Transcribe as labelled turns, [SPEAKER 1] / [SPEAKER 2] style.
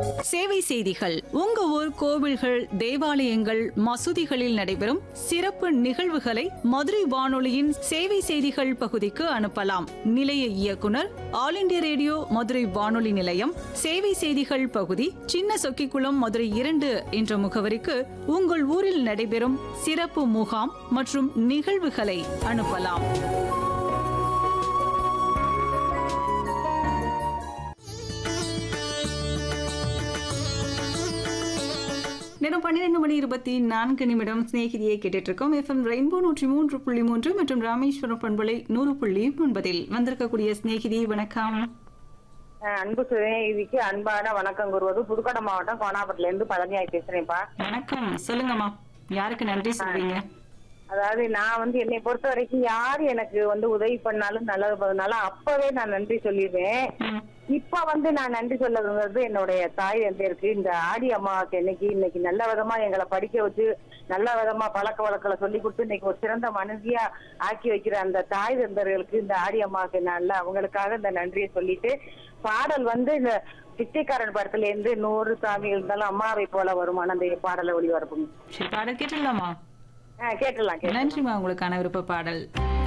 [SPEAKER 1] சேவை செய்திகள் உங்க ஊர் கோவில்கள் தேவாலயங்கள் மசூதிகளில் நடைபெறும் சிறப்பு நிகழ்வுகளை மதுரை வானொலியின் சேவை செய்திகள் பகுதிக்கு அனுப்பலாம் நிலைய இயக்குனர் ஆல் இண்டியா ரேடியோ மதுரை வானொலி நிலையம் சேவை செய்திகள் பகுதி சின்ன சொக்கிக்குளம் மதுரை இரண்டு என்ற முகவரிக்கு உங்கள் ஊரில் நடைபெறும் சிறப்பு முகாம் மற்றும் நிகழ்வுகளை அனுப்பலாம் நேரம் பன்னிரெண்டு மணி இருபத்தி நான்கு நிமிடம் சிநேகிதியை கேட்டுட்டு இருக்கோம் எஃப்எம் ரெயின்போ நூற்றி மூன்று புள்ளி மூன்று மற்றும் ராமேஸ்வரம் பண்பலை நூறு புள்ளி ஒன்பதில் வந்திருக்கக்கூடிய சிநேகிதி வணக்கம்
[SPEAKER 2] அஹ் அன்பு சுதேவிக்கு அன்பான வணக்கம் கூறுவது புதுக்கோட்டை மாவட்டம் கோனாபுரத்துல இருந்து பழனியாய் பேசுறேன்ப்பா
[SPEAKER 1] வணக்கம் சொல்லுங்கம்மா யாருக்கு நன்றி சொல்றீங்க
[SPEAKER 2] அதாவது நான் வந்து என்னை பொறுத்த வரைக்கும் யார் எனக்கு வந்து உதவி பண்ணாலும் நல்லது பண்ணாலும் அப்பவே நான் நன்றி சொல்லிடுவேன்
[SPEAKER 1] ம்,
[SPEAKER 2] இப்ப வந்து நான் நன்றி சொல்லணுங்கிறது என்னுடைய தாய் வந்து இருக்கு இந்த ஆடி அம்மாவுக்கு இன்னைக்கு இன்னைக்கு நல்ல விதமா எங்களை படிக்க வச்சு நல்ல விதமா பழக்க வழக்கங்களை சொல்லி கொடுத்து இன்னைக்கு ஒரு சிறந்த மனுஷியா ஆக்கி வைக்கிற அந்த தாய் தந்தர்களுக்கு இந்த ஆடி அம்மாவுக்கு நல்ல அவங்களுக்காக இந்த நன்றியை சொல்லிட்டு பாடல் வந்து இந்த பிச்சைக்காரன் படத்துல இருந்து நூறு சாமி இருந்தாலும் அம்மாவை போல வருமான அந்த பாடலை ஒளிபரப்புங்க
[SPEAKER 1] சரி பாடல் கேட்டுடலாமா
[SPEAKER 2] ஆஹ் கேட்டுடலாம் கேட்டுடலாம்
[SPEAKER 1] நன்றிமா உங்களுக்கான விருப்ப பாடல்